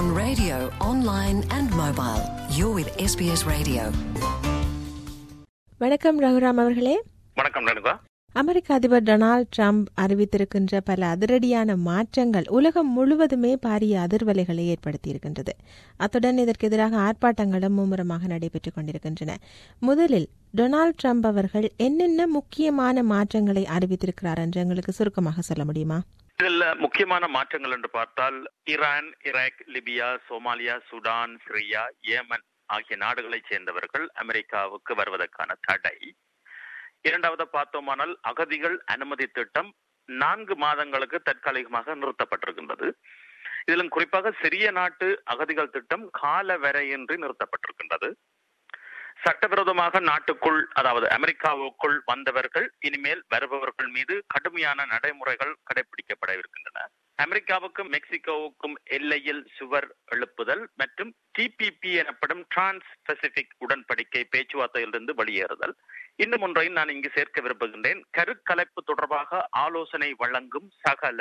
on radio, online and mobile. You're with SBS Radio. வணக்கம் ரகுராம் அவர்களே வணக்கம் ரேணுகா அமெரிக்க அதிபர் டொனால்ட் ட்ரம்ப் அறிவித்திருக்கின்ற பல அதிரடியான மாற்றங்கள் உலகம் முழுவதுமே பாரிய அதிர்வலைகளை ஏற்படுத்தியிருக்கின்றது அத்துடன் இதற்கு எதிராக ஆர்ப்பாட்டங்களும் மும்முரமாக நடைபெற்றுக் கொண்டிருக்கின்றன முதலில் டொனால்ட் ட்ரம்ப் அவர்கள் என்னென்ன முக்கியமான மாற்றங்களை அறிவித்திருக்கிறார் என்று எங்களுக்கு சுருக்கமாக சொல்ல முடியுமா இதில் முக்கியமான மாற்றங்கள் என்று பார்த்தால் Iran Iraq Libya Somalia Sudan Syria Yemen ஆகிய நாடுகளைச் சேர்ந்தவர்கள் அமெரிக்காவுக்கு வருவதற்கான தடை இரண்டாவது பார்த்தோமானால் அகதிகள் அனுமதி திட்டம் நான்கு மாதங்களுக்கு தற்காலிகமாக நிறுத்தப்பட்டிருக்கின்றது இதிலும் குறிப்பாக சிறிய நாட்டு அகதிகள் திட்டம் கால வரையின்றி நிறுத்தப்பட்டிருக்கின்றது சட்டவிரோதமாக நாட்டுக்குள் அதாவது அமெரிக்காவுக்குள் வந்தவர்கள் இனிமேல் வருபவர்கள் மீது கடுமையான நடைமுறைகள் கடைபிடிக்கப்பட இருக்கின்றன அமெரிக்காவுக்கும் மெக்சிகோவுக்கும் எல்லையில் சுவர் எழுப்புதல் மற்றும் டிபிபி எனப்படும் டிரான்ஸ் பசிபிக் உடன்படிக்கை பேச்சுவார்த்தையிலிருந்து வெளியேறுதல் இன்னும் ஒன்றையும் நான் இங்கு சேர்க்க விரும்புகின்றேன் கருக்கலைப்பு தொடர்பாக ஆலோசனை வழங்கும் சகல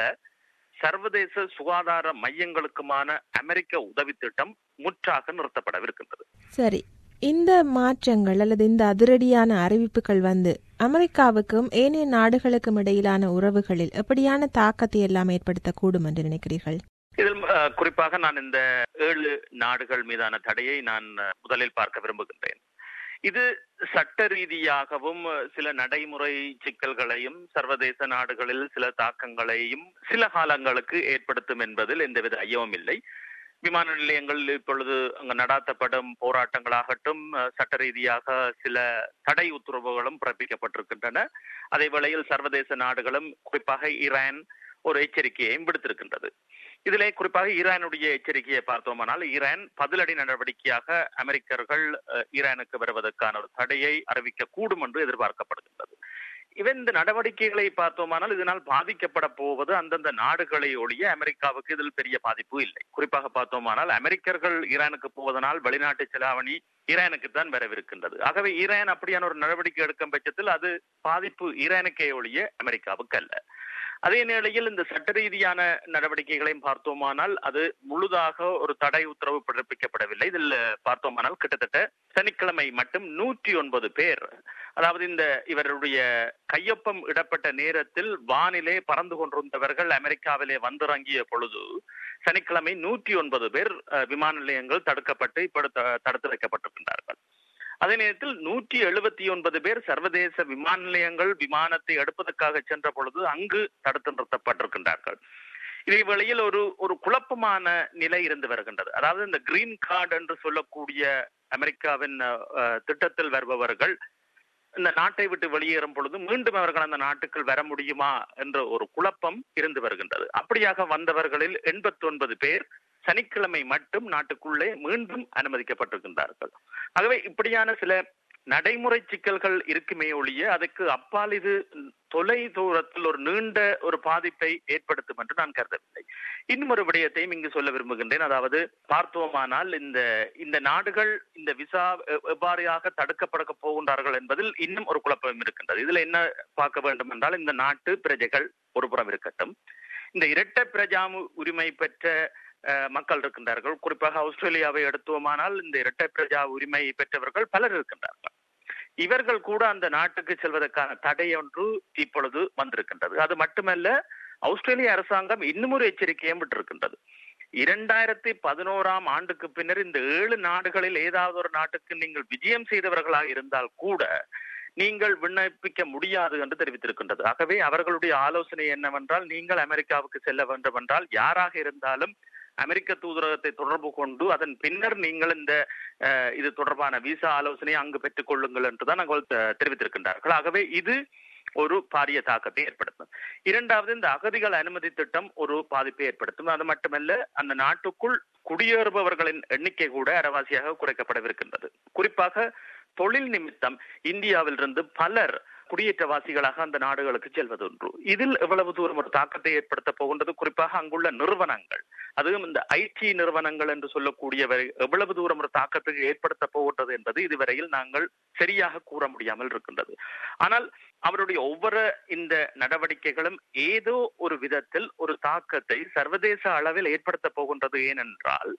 சர்வதேச சுகாதார மையங்களுக்குமான அமெரிக்க உதவி திட்டம் முற்றாக நிறுத்தப்படவிருக்கின்றது சரி இந்த மாற்றங்கள் அல்லது இந்த அதிரடியான அறிவிப்புகள் வந்து அமெரிக்காவுக்கும் ஏனைய நாடுகளுக்கும் இடையிலான உறவுகளில் எப்படியான தாக்கத்தை எல்லாம் ஏற்படுத்தக்கூடும் என்று நினைக்கிறீர்கள் இதில் அஹ், குறிப்பாக நான் இந்த ஏழு நாடுகள் மீதான தடையை நான் அஹ், முதலில் பார்க்க விரும்புகின்றேன் இது சட்ட ரீதியாகவும் அஹ், சில நடைமுறை சிக்கல்களையும் சர்வதேச நாடுகளில் சில தாக்கங்களையும் சில காலங்களுக்கு ஏற்படுத்தும் என்பதில் எந்தவித ஐயமும் இல்லை விமான நிலையங்களில் இப்பொழுது அங்கு நடாத்தப்படும் போராட்டங்களாகட்டும் அஹ், சட்ட ரீதியாக சில தடை உத்தரவுகளும் பிறப்பிக்கப்பட்டிருக்கின்றன அதே வேளையில் சர்வதேச நாடுகளும் குறிப்பாக ஈரான் ஒரு எச்சரிக்கையையும் விடுத்திருக்கின்றது இதிலே குறிப்பாக ஈரானுடைய எச்சரிக்கையை பார்த்தோமானால் ஈரான் பதிலடி நடவடிக்கையாக அமெரிக்கர்கள் அஹ், ஈரானுக்கு வருவதற்கான ஒரு தடையை அறிவிக்க கூடும் என்று எதிர்பார்க்கப்படுகின்றது இவன் இந்த நடவடிக்கைகளை பார்த்தோமானால் இதனால் பாதிக்கப்பட போவது அந்தந்த நாடுகளை ஒழிய அமெரிக்காவுக்கு இதில் பெரிய பாதிப்பு இல்லை குறிப்பாக பார்த்தோமானால் அமெரிக்கர்கள் ஈரானுக்கு போவதனால் வெளிநாட்டு செலாவணி ஈரானுக்கு தான் வரவிருக்கின்றது ஆகவே ஈரான் அப்படியான ஒரு நடவடிக்கை எடுக்கும் பட்சத்தில் அது பாதிப்பு ஈரானுக்கே ஒழிய அமெரிக்காவுக்கு அல்ல அதே நிலையில் இந்த சட்ட ரீதியான நடவடிக்கைகளையும் பார்த்தோமானால் அது முழுதாக ஒரு தடை உத்தரவு பிறப்பிக்கப்படவில்லை இதில் பார்த்தோமானால் கிட்டத்தட்ட சனிக்கிழமை மட்டும் நூற்றி ஒன்பது பேர் அதாவது இந்த இவருடைய கையொப்பம் இடப்பட்ட நேரத்தில் வானிலே பறந்து கொண்டிருந்தவர்கள் அமெரிக்காவிலே வந்திறங்கிய பொழுது சனிக்கிழமை நூற்றி ஒன்பது பேர் அஹ், விமான நிலையங்கள் தடுக்கப்பட்டு இப்படி த- தடுத்து வைக்கப்பட்டிருக்கின்றார்கள் அதே நேரத்தில் நூற்றி எழுபத்தி ஒன்பது பேர் சர்வதேச விமான நிலையங்கள் விமானத்தை எடுப்பதற்காக சென்ற பொழுது அங்கு தடுத்து நிறுத்தப்பட்டிருக்கின்றார்கள் இதே வேளையில் ஒரு ஒரு குழப்பமான நிலை இருந்து வருகின்றது அதாவது இந்த கிரீன் கார்டு என்று சொல்லக்கூடிய அமெரிக்காவின் அஹ், அஹ், திட்டத்தில் வருபவர்கள் இந்த நாட்டை விட்டு வெளியேறும் பொழுது மீண்டும் அவர்கள் அந்த நாட்டுக்குள் வர முடியுமா என்ற ஒரு குழப்பம் இருந்து வருகின்றது அப்படியாக வந்தவர்களில் எண்பத்தி ஒன்பது பேர் சனிக்கிழமை மட்டும் நாட்டுக்குள்ளே மீண்டும் அனுமதிக்கப்பட்டிருக்கின்றார்கள் ஆகவே இப்படியான சில நடைமுறை சிக்கல்கள் இருக்குமே ஒழிய அதுக்கு அப்பால் இது தொலை தூரத்தில் ஒரு நீண்ட ஒரு பாதிப்பை ஏற்படுத்தும் என்று நான் கருதவில்லை இன்னும் ஒரு விடயத்தையும் இங்கு சொல்ல விரும்புகின்றேன் அதாவது பார்த்தோமானால் இந்த இந்த நாடுகள் இந்த விசா எ- எவ்வாறாக தடுக்கப்பட போகின்றார்கள் என்பதில் இன்னும் ஒரு குழப்பம் இருக்கின்றது இதுல என்ன பார்க்க வேண்டும் என்றால் இந்த நாட்டு பிரஜைகள் ஒரு புறம் இருக்கட்டும் இந்த இரட்டை பிரஜாமு உரிமை பெற்ற அஹ், மக்கள் இருக்கின்றார்கள் குறிப்பாக ஆஸ்திரேலியாவை எடுத்தோமானால் இந்த இரட்டை பிரஜா உரிமை பெற்றவர்கள் பலர் இருக்கின்றார்கள் இவர்கள் கூட அந்த நாட்டுக்கு செல்வதற்கான தடை ஒன்று இப்பொழுது வந்திருக்கின்றது அது மட்டுமல்ல ஆஸ்திரேலிய அரசாங்கம் இன்னும் ஒரு எச்சரிக்கையும் விட்டிருக்கின்றது இரண்டாயிரத்தி பதினோராம் ஆண்டுக்கு பின்னர் இந்த ஏழு நாடுகளில் ஏதாவது ஒரு நாட்டுக்கு நீங்கள் விஜயம் செய்தவர்களாக இருந்தால் கூட நீங்கள் விண்ணப்பிக்க முடியாது என்று தெரிவித்திருக்கின்றது ஆகவே அவர்களுடைய ஆலோசனை என்னவென்றால் நீங்கள் அமெரிக்காவுக்கு செல்ல வேண்டும் என்றால் யாராக இருந்தாலும் அமெரிக்க தூதரகத்தை தொடர்பு கொண்டு அதன் பின்னர் நீங்கள் இந்த அஹ், இது தொடர்பான விசா ஆலோசனையை அங்கு பெற்றுக் கொள்ளுங்கள் என்றுதான் நாங்கள் தெ- தெரிவித்திருக்கின்றார்கள் ஆகவே இது ஒரு பாரிய தாக்கத்தை ஏற்படுத்தும் இரண்டாவது இந்த அகதிகள் அனுமதி திட்டம் ஒரு பாதிப்பை ஏற்படுத்தும் அது மட்டுமல்ல அந்த நாட்டுக்குள் குடியேறுபவர்களின் எண்ணிக்கை கூட அரைவாசியாக குறைக்கப்படவிருக்கின்றது குறிப்பாக தொழில் நிமித்தம் இந்தியாவிலிருந்து பலர் குடியேற்றவாசிகளாக அந்த நாடுகளுக்கு செல்வதொன்று இதில் எவ்வளவு தூரம் ஒரு தாக்கத்தை ஏற்படுத்த போகின்றது குறிப்பாக அங்குள்ள நிறுவனங்கள் அதுவும் இந்த ஐடி நிறுவனங்கள் என்று சொல்லக்கூடியவை எவ்வளவு தூரம் ஒரு தாக்கத்தை ஏற்படுத்த போகின்றது என்பது இதுவரையில் நாங்கள் சரியாக கூற முடியாமல் இருக்கின்றது ஆனால் அவருடைய ஒவ்வொரு இந்த நடவடிக்கைகளும் ஏதோ ஒரு விதத்தில் ஒரு தாக்கத்தை சர்வதேச அளவில் ஏற்படுத்த போகின்றது ஏனென்றால்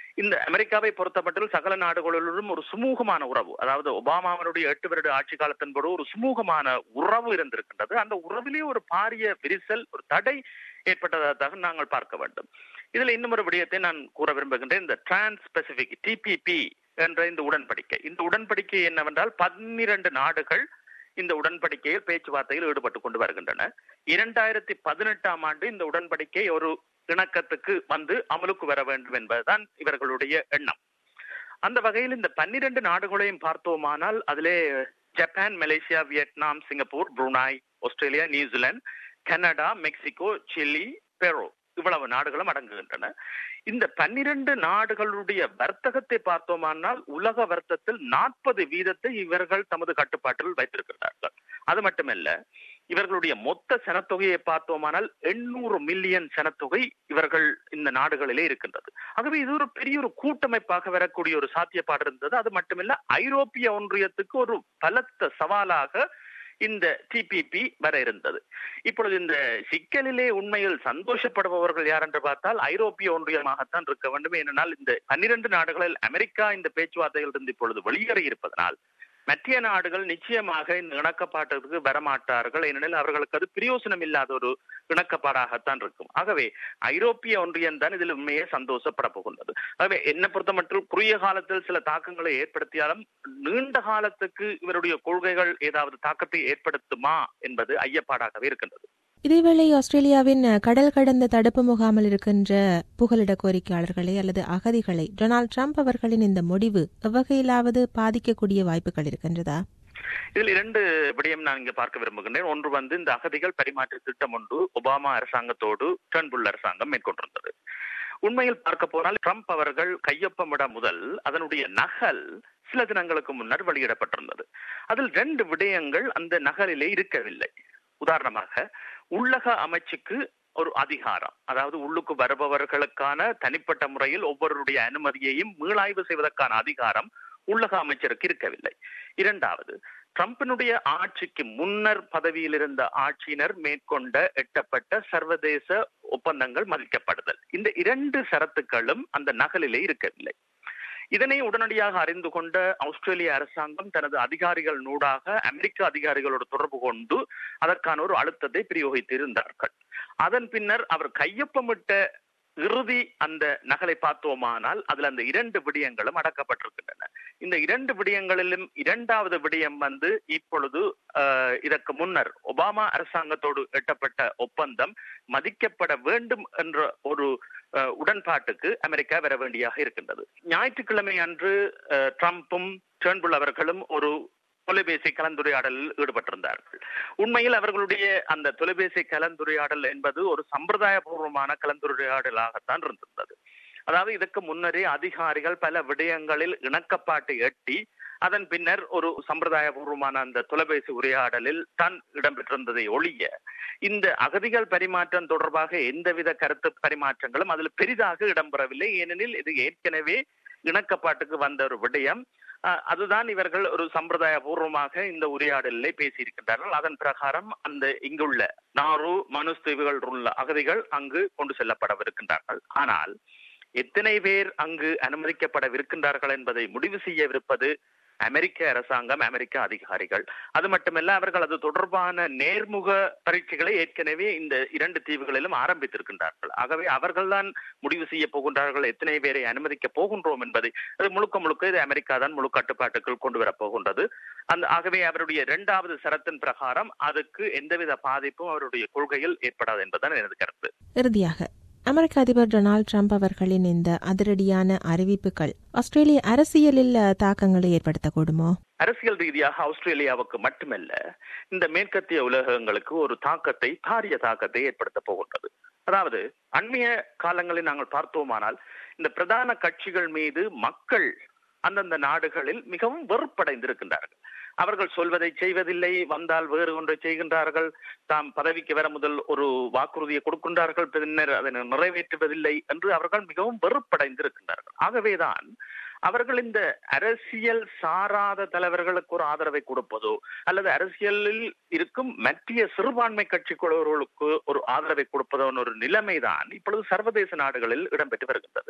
இந்த அமெரிக்காவை பொறுத்தமட்டில் சகல நாடுகளிலும் ஒரு சுமூகமான உறவு அதாவது ஒபாமாவினுடைய எட்டு வருட ஆட்சி காலத்தின் போது ஒரு சுமூகமான உறவு இருந்திருக்கின்றது அந்த உறவிலே ஒரு பாரிய விரிசல் ஒரு தடை ஏற்பட்டதாக நாங்கள் பார்க்க வேண்டும் இதுல இன்னும் ஒரு விடயத்தை நான் கூற விரும்புகின்றேன் இந்த டிரான்ஸ் பெசிபிக் டிபிபி என்ற இந்த உடன்படிக்கை இந்த உடன்படிக்கை என்னவென்றால் பன்னிரண்டு நாடுகள் இந்த உடன்படிக்கையில் பேச்சுவார்த்தையில் ஈடுபட்டு கொண்டு வருகின்றன இரண்டாயிரத்தி பதினெட்டாம் ஆண்டு இந்த உடன்படிக்கை ஒரு இணக்கத்துக்கு வந்து அமலுக்கு வர வேண்டும் என்பதுதான் இவர்களுடைய எண்ணம் அந்த வகையில் இந்த பன்னிரண்டு நாடுகளையும் பார்த்தோமானால் அதிலே Japan Malaysia Vietnam Singapore Brunei Australia New Zealand Canada Mexico Chile Peru இவ்வளவு நாடுகளும் அடங்குகின்றன இந்த பன்னிரண்டு நாடுகளுடைய வர்த்தகத்தை பார்த்தோமானால் உலக வர்த்தகத்தில் நாற்பது வீதத்தை இவர்கள் தமது கட்டுப்பாட்டில் வைத்திருக்கிறார்கள் அது மட்டுமல்ல இவர்களுடைய மொத்த சனத்தொகையை பார்த்தோமானால் எண்ணூறு மில்லியன் சனத்தொகை இவர்கள் இந்த நாடுகளிலே இருக்கின்றது ஆகவே இது ஒரு பெரிய ஒரு கூட்டமைப்பாக வரக்கூடிய ஒரு சாத்தியப்பாடு இருந்தது அது மட்டுமல்ல ஐரோப்பிய ஒன்றியத்துக்கு ஒரு பலத்த சவாலாக இந்த டிபிபி வர இருந்தது இப்பொழுது இந்த சிக்கலிலே உண்மையில் சந்தோஷப்படுபவர்கள் யார் என்று பார்த்தால் ஐரோப்பிய ஒன்றியமாகத்தான் இருக்க வேண்டும் ஏனென்றால் இந்த பன்னிரண்டு நாடுகளில் அமெரிக்கா இந்த பேச்சுவார்த்தைகள் இருந்து இப்பொழுது வெளியேறி இருப்பதனால் மத்திய நாடுகள் நிச்சயமாக இந்த இணக்கப்பாட்டுக்கு வரமாட்டார்கள் ஏனெனில் அவர்களுக்கு அது பிரயோசனம் இல்லாத ஒரு இணக்கப்பாடாகத்தான் இருக்கும் ஆகவே ஐரோப்பிய ஒன்றியம் தான் இதில் உண்மையே சந்தோஷப்பட போகின்றது ஆகவே என்ன பொறுத்த மட்டும் குறுகிய காலத்தில் சில தாக்கங்களை ஏற்படுத்தியாலும் நீண்ட காலத்துக்கு இவருடைய கொள்கைகள் ஏதாவது தாக்கத்தை ஏற்படுத்துமா என்பது ஐயப்பாடாகவே இருக்கின்றது இதேவேளை ஆஸ்திரேலியாவின் கடல் கடந்த தடுப்பு முகாமில் இருக்கின்ற புகலிட கோரிக்கையாளர்களை அல்லது அகதிகளை டொனால்டு ட்ரம்ப் அவர்களின் இந்த முடிவு எவ்வகையிலாவது பாதிக்கக்கூடிய வாய்ப்புகள் இருக்கின்றதா இதில் இரண்டு விடயம் நான் இங்கு பார்க்க விரும்புகின்றேன் ஒன்று வந்து இந்த அகதிகள் பரிமாற்ற திட்டம் ஒன்று ஒபாமா அரசாங்கத்தோடு டர்ன்புல் அரசாங்கம் மேற்கொண்டிருந்தது உண்மையில் பார்க்க போனால் ட்ரம்ப் அவர்கள் கையொப்பமிட முதல் அதனுடைய நகல் சில தினங்களுக்கு முன்னர் வெளியிடப்பட்டிருந்தது அதில் ரெண்டு விடயங்கள் அந்த நகலிலே இருக்கவில்லை உதாரணமாக உள்ளக அமைச்சுக்கு ஒரு அதிகாரம் அதாவது உள்ளுக்கு வருபவர்களுக்கான தனிப்பட்ட முறையில் ஒவ்வொருடைய அனுமதியையும் மீளாய்வு செய்வதற்கான அதிகாரம் உள்ளக அமைச்சருக்கு இருக்கவில்லை இரண்டாவது ட்ரம்பினுடைய ஆட்சிக்கு முன்னர் பதவியில் இருந்த ஆட்சியினர் மேற்கொண்ட எட்டப்பட்ட சர்வதேச ஒப்பந்தங்கள் மதிக்கப்படுதல் இந்த இரண்டு சரத்துக்களும் அந்த நகலிலே இருக்கவில்லை இதனை உடனடியாக அறிந்து கொண்ட ஆஸ்திரேலிய அரசாங்கம் தனது அதிகாரிகள் நூடாக அமெரிக்க அதிகாரிகளோடு தொடர்பு கொண்டு அதற்கான ஒரு அழுத்தத்தை பிரயோகித்து இருந்தார்கள் அதன் பின்னர் அவர் கையொப்பமிட்ட இறுதி அந்த நகலை பார்த்தோமானால் அதுல அந்த இரண்டு விடயங்களும் அடக்கப்பட்டிருக்கின்றன இந்த இரண்டு விடயங்களிலும் இரண்டாவது விடயம் வந்து இப்பொழுது இதற்கு முன்னர் ஒபாமா அரசாங்கத்தோடு எட்டப்பட்ட ஒப்பந்தம் மதிக்கப்பட வேண்டும் என்ற ஒரு உடன்பாட்டுக்கு அமெரிக்கா வர வேண்டியாக இருக்கின்றது ஞாயிற்றுக்கிழமை அன்று ட்ரம்ப்பும் டேர்ன்புல் அவர்களும் ஒரு தொலைபேசி கலந்துரையாடலில் ஈடுபட்டிருந்தார்கள் உண்மையில் அவர்களுடைய அந்த தொலைபேசி கலந்துரையாடல் என்பது ஒரு சம்பிரதாயபூர்வமான கலந்துரையாடலாகத்தான் இருந்திருந்தது அதாவது இதற்கு முன்னரே அதிகாரிகள் பல விடயங்களில் இணக்கப்பாட்டை எட்டி அதன் பின்னர் ஒரு சம்பிரதாயபூர்வமான அந்த தொலைபேசி உரையாடலில் தான் இடம்பெற்றிருந்ததை ஒழிய இந்த அகதிகள் பரிமாற்றம் தொடர்பாக எந்தவித கருத்து பரிமாற்றங்களும் அதில் பெரிதாக இடம்பெறவில்லை ஏனெனில் இது ஏற்கனவே இணக்கப்பாட்டுக்கு வந்த ஒரு விடயம் அதுதான் இவர்கள் ஒரு சம்பிரதாய பூர்வமாக இந்த உரையாடலில் பேசியிருக்கின்றார்கள் அதன் பிரகாரம் அந்த இங்குள்ள நாரு மனுஸ் தீவுகள் உள்ள அகதிகள் அங்கு கொண்டு செல்லப்படவிருக்கின்றார்கள் ஆனால் எத்தனை பேர் அங்கு அனுமதிக்கப்படவிருக்கின்றார்கள் என்பதை முடிவு செய்யவிருப்பது அமெரிக்க அரசாங்கம் அமெரிக்க அதிகாரிகள் அது மட்டுமல்ல அவர்கள் அது தொடர்பான நேர்முக பரீட்சைகளை ஏற்கனவே இந்த இரண்டு தீவுகளிலும் ஆரம்பித்திருக்கின்றார்கள் ஆகவே அவர்கள்தான் முடிவு செய்ய போகின்றார்கள் எத்தனை பேரை அனுமதிக்க போகின்றோம் என்பதை அது முழுக்க முழுக்க இது அமெரிக்கா தான் முழு கட்டுப்பாட்டுக்குள் கொண்டு வரப் போகின்றது அந்த ஆகவே அவருடைய இரண்டாவது சரத்தின் பிரகாரம் அதுக்கு எந்தவித பாதிப்பும் அவருடைய கொள்கையில் ஏற்படாது என்பதுதான் எனது கருத்து இறுதியாக அமெரிக்க அதிபர் டொனால்டு ட்ரம்ப் அவர்களின் இந்த அதிரடியான அறிவிப்புகள் ஆஸ்திரேலிய அரசியலில் தாக்கங்களை ஏற்படுத்தக்கூடுமோ அரசியல் ரீதியாக ஆஸ்திரேலியாவுக்கு மட்டுமல்ல இந்த மேற்கத்திய உலகங்களுக்கு ஒரு தாக்கத்தை பாரிய தாக்கத்தை ஏற்படுத்த போகின்றது அதாவது அண்மைய காலங்களில் நாங்கள் பார்த்தோமானால் இந்த பிரதான கட்சிகள் மீது மக்கள் அந்தந்த நாடுகளில் மிகவும் வெறுப்படைந்திருக்கின்றார்கள் அவர்கள் சொல்வதை செய்வதில்லை வந்தால் வேறு ஒன்றை செய்கின்றார்கள் தாம் பதவிக்கு வர முதல் ஒரு வாக்குறுதியை கொடுக்கின்றார்கள் பின்னர் அதனை நிறைவேற்றுவதில்லை என்று அவர்கள் மிகவும் வெறுப்படைந்திருக்கின்றார்கள் ஆகவேதான் அவர்கள் இந்த அரசியல் சாராத தலைவர்களுக்கு ஒரு ஆதரவை கொடுப்பதோ அல்லது அரசியலில் இருக்கும் மத்திய சிறுபான்மை கட்சிக்குள்ளவர்களுக்கு ஒரு ஆதரவை கொடுப்பதோ ஒரு நிலைமைதான் இப்பொழுது சர்வதேச நாடுகளில் இடம்பெற்று வருகின்றது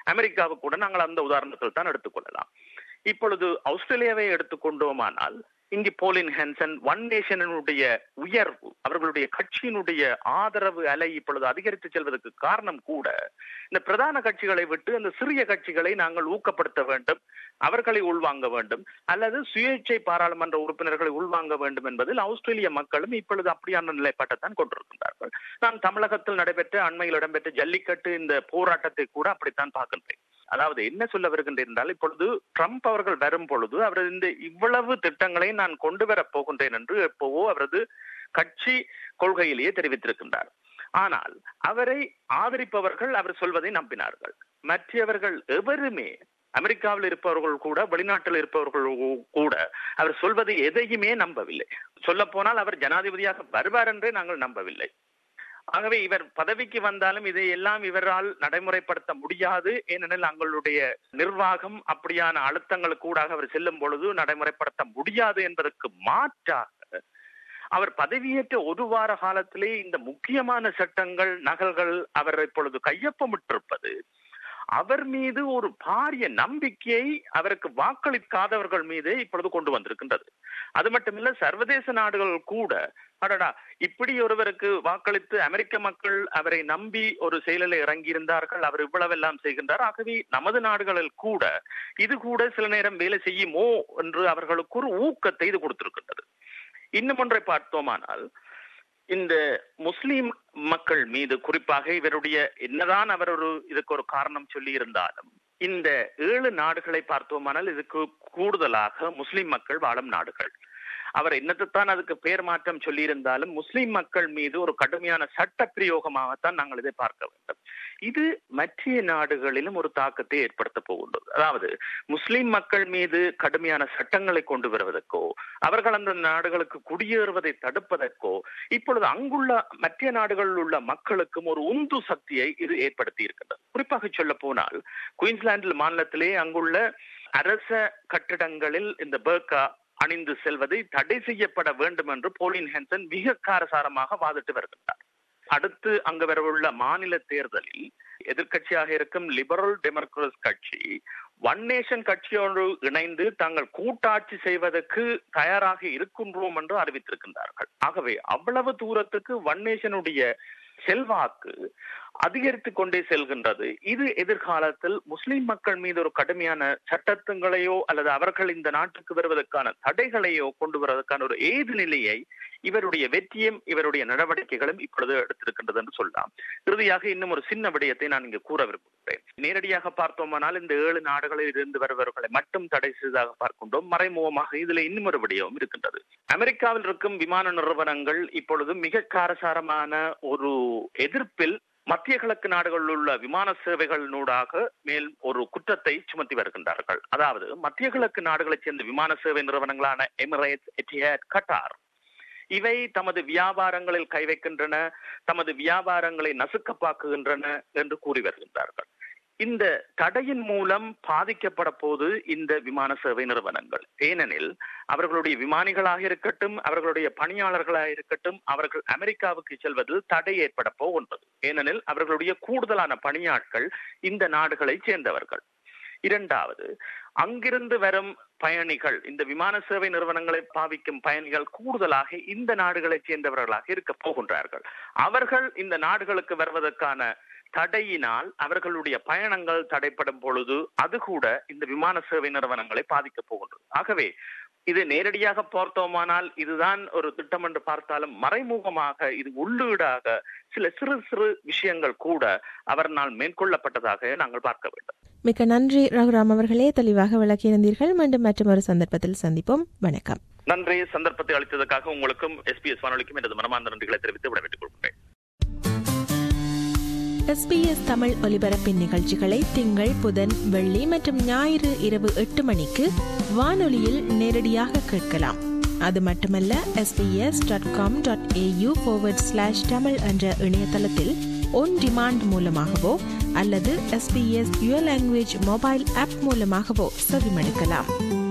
அமெரிக்காவுக்கு கூட நாங்கள் அந்த உதாரணத்தில் தான் எடுத்துக்கொள்ளலாம் இப்பொழுது ஆஸ்திரேலியாவை எடுத்துக்கொண்டோமானால் இங்கு போலின் ஹென்சன் ஒன் நேஷனுடைய உயர்வு அவர்களுடைய கட்சியினுடைய ஆதரவு அலை இப்பொழுது அதிகரித்து செல்வதற்கு காரணம் கூட இந்த பிரதான கட்சிகளை விட்டு அந்த சிறிய கட்சிகளை நாங்கள் ஊக்கப்படுத்த வேண்டும் அவர்களை உள்வாங்க வேண்டும் அல்லது சுயேட்சை பாராளுமன்ற உறுப்பினர்களை உள்வாங்க வேண்டும் என்பதில் ஆஸ்திரேலிய மக்களும் இப்பொழுது அப்படியான நிலைப்பாட்டைத்தான் கொண்டிருக்கின்றார்கள் நான் தமிழகத்தில் நடைபெற்ற அண்மையில் இடம்பெற்ற ஜல்லிக்கட்டு இந்த போராட்டத்தை கூட அப்படித்தான் பார்க்கின்றேன் அதாவது என்ன சொல்ல வருகின்றேன் என்றால் இப்பொழுது ட்ரம்ப் அவர்கள் வரும் பொழுது அவர் இந்த இவ்வளவு திட்டங்களை நான் கொண்டு வரப் போகின்றேன் என்று எப்போவோ அவரது கட்சி கொள்கையிலேயே தெரிவித்திருக்கின்றார் ஆனால் அவரை ஆதரிப்பவர்கள் அவர் சொல்வதை நம்பினார்கள் மற்றவர்கள் எவருமே அமெரிக்காவில் இருப்பவர்கள் கூட வெளிநாட்டில் இருப்பவர்கள் கூட அவர் சொல்வதை எதையுமே நம்பவில்லை சொல்ல போனால் அவர் ஜனாதிபதியாக வருவார் என்றே நாங்கள் நம்பவில்லை ஆகவே இவர் பதவிக்கு வந்தாலும் இதை எல்லாம் இவரால் நடைமுறைப்படுத்த முடியாது ஏனெனில் தங்களுடைய நிர்வாகம் அப்படியான அழுத்தங்களுக்கு கூட அவர் செல்லும் பொழுது நடைமுறைப்படுத்த முடியாது என்பதற்கு மாற்றாக அவர் பதவியேற்ற ஒரு வார காலத்திலே இந்த முக்கியமான சட்டங்கள் நகல்கள் அவர் இப்பொழுது கையொப்பமிட்டிருப்பது அவர் மீது ஒரு பாரிய நம்பிக்கையை அவருக்கு வாக்களிக்காதவர்கள் மீது இப்பொழுது கொண்டு வந்திருக்கின்றது அது மட்டுமில்ல சர்வதேச நாடுகள் கூட அடடா இப்படி ஒருவருக்கு வாக்களித்து அமெரிக்க மக்கள் அவரை நம்பி ஒரு செயலில் இறங்கியிருந்தார்கள் அவர் இவ்வளவெல்லாம் செய்கின்றார் ஆகவே நமது நாடுகளில் கூட இது கூட சில நேரம் வேலை செய்யுமோ என்று அவர்களுக்கு ஒரு ஊக்கத்தை இது கொடுத்திருக்கின்றது இன்னும் ஒன்றை பார்த்தோமானால் இந்த முஸ்லிம் மக்கள் மீது குறிப்பாக இவருடைய என்னதான் அவர் ஒரு இதுக்கு ஒரு காரணம் சொல்லி இருந்தாலும் இந்த ஏழு நாடுகளை பார்த்தோமானால் இதுக்கு கூடுதலாக முஸ்லிம் மக்கள் வாழும் நாடுகள் அவர் என்னத்தைத்தான் அதுக்கு பெயர் மாற்றம் சொல்லியிருந்தாலும் முஸ்லிம் மக்கள் மீது ஒரு கடுமையான சட்ட பிரயோகமாகத்தான் நாங்கள் இதை பார்க்க வேண்டும் இது மற்ற நாடுகளிலும் ஒரு தாக்கத்தை ஏற்படுத்த போகின்றது அதாவது முஸ்லிம் மக்கள் மீது கடுமையான சட்டங்களை கொண்டு வருவதற்கோ அவர்கள் அந்த நாடுகளுக்கு குடியேறுவதை தடுப்பதற்கோ இப்பொழுது அங்குள்ள மற்ற நாடுகளில் உள்ள மக்களுக்கும் ஒரு உந்து சக்தியை இது ஏற்படுத்தி இருக்கின்றது குறிப்பாக சொல்ல போனால் குயின்ஸ்லாந்து மாநிலத்திலே அங்குள்ள அரச கட்டிடங்களில் இந்த பேர்கா அணிந்து செல்வதை தடை செய்யப்பட வேண்டும் என்று போலின் ஹென்சன் மிக காரசாரமாக வாதிட்டு வருகின்றார் அடுத்து அங்கு வரவுள்ள மாநில தேர்தலில் எதிர்கட்சியாக இருக்கும் லிபரல் டெமோக்ரஸ் கட்சி ஒன் நேஷன் கட்சியோடு இணைந்து தாங்கள் கூட்டாட்சி செய்வதற்கு தயாராக இருக்கின்றோம் என்று அறிவித்திருக்கின்றார்கள் ஆகவே அவ்வளவு தூரத்துக்கு ஒன் நேஷனுடைய செல்வாக்கு அதிகரித்து கொண்டே செல்கின்றது இது எதிர்காலத்தில் முஸ்லிம் மக்கள் மீது ஒரு கடுமையான சட்டத்துங்களையோ அல்லது அவர்கள் இந்த நாட்டுக்கு வருவதற்கான தடைகளையோ கொண்டு வருவதற்கான ஒரு ஏது நிலையை இவருடைய வெற்றியும் இவருடைய நடவடிக்கைகளும் இப்பொழுது எடுத்திருக்கின்றது என்று சொல்லலாம் இறுதியாக இன்னும் ஒரு சின்ன விடயத்தை நான் இங்கு கூற விரும்புகிறேன் நேரடியாக பார்த்தோமானால் இந்த ஏழு நாடுகளில் இருந்து வருபவர்களை மட்டும் தடை செய்ததாக பார்க்கின்றோம் மறைமுகமாக இதுல இன்னும் ஒரு விடயம் இருக்கின்றது அமெரிக்காவில் இருக்கும் விமான நிறுவனங்கள் இப்பொழுது மிக காரசாரமான ஒரு எதிர்ப்பில் மத்திய கிழக்கு நாடுகளில் உள்ள விமான சேவைகளினூடாக மேல் ஒரு குற்றத்தை சுமத்தி வருகின்றார்கள் அதாவது மத்திய கிழக்கு நாடுகளைச் சேர்ந்த விமான சேவை நிறுவனங்களான எமிரேட்ஸ் எட்டிஹாட் கட்டார் இவை தமது வியாபாரங்களில் கை வைக்கின்றன தமது வியாபாரங்களை நசுக்கப்பாக்குகின்றன என்று கூறி வருகின்றார்கள் இந்த தடையின் மூலம் பாதிக்கப்பட போது இந்த விமான சேவை நிறுவனங்கள் ஏனெனில் அவர்களுடைய விமானிகளாக இருக்கட்டும் அவர்களுடைய பணியாளர்களாக இருக்கட்டும் அவர்கள் அமெரிக்காவுக்கு செல்வதில் தடை ஏற்பட போகின்றது ஏனெனில் அவர்களுடைய கூடுதலான பணியாட்கள் இந்த நாடுகளை சேர்ந்தவர்கள் இரண்டாவது அங்கிருந்து வரும் பயணிகள் இந்த விமான சேவை நிறுவனங்களை பாவிக்கும் பயணிகள் கூடுதலாக இந்த நாடுகளைச் சேர்ந்தவர்களாக இருக்க போகின்றார்கள் அவர்கள் இந்த நாடுகளுக்கு வருவதற்கான தடையினால் அவர்களுடைய பயணங்கள் தடைப்படும் பொழுது அது கூட இந்த விமான சேவை நிறுவனங்களை பாதிக்க போகின்றது ஆகவே இது நேரடியாக பார்த்தோமானால் இதுதான் ஒரு திட்டம் என்று பார்த்தாலும் மறைமுகமாக இது உள்ளீடாக சில சிறு சிறு விஷயங்கள் கூட அவர்னால் மேற்கொள்ளப்பட்டதாக நாங்கள் பார்க்க வேண்டும் மிக்க நன்றி ரகுராம் அவர்களே தெளிவாக விளக்கியிருந்தீர்கள் மீண்டும் மற்றும் ஒரு சந்தர்ப்பத்தில் சந்திப்போம் வணக்கம் நன்றி சந்தர்ப்பத்தை அளித்ததற்காக உங்களுக்கும் எஸ்பிஎஸ் வானொலிக்கும் எனது மனமார்ந்த நன்றிகளை தெரிவித்து விடைபெற்றுக் கொள்கிறேன் எஸ்பிஎஸ் தமிழ் ஒலிபரப்பின் நிகழ்ச்சிகளை திங்கள் புதன் வெள்ளி மற்றும் ஞாயிறு இரவு எட்டு மணிக்கு வானொலியில் நேரடியாக கேட்கலாம் அது மட்டுமல்ல SBS dot com dot AU slash Tamil என்ற இணையதளத்தில் ஒன் டிமாண்ட் மூலமாகவோ அல்லது SBS your language mobile app மூலமாகவோ செவிமடுக்கலாம்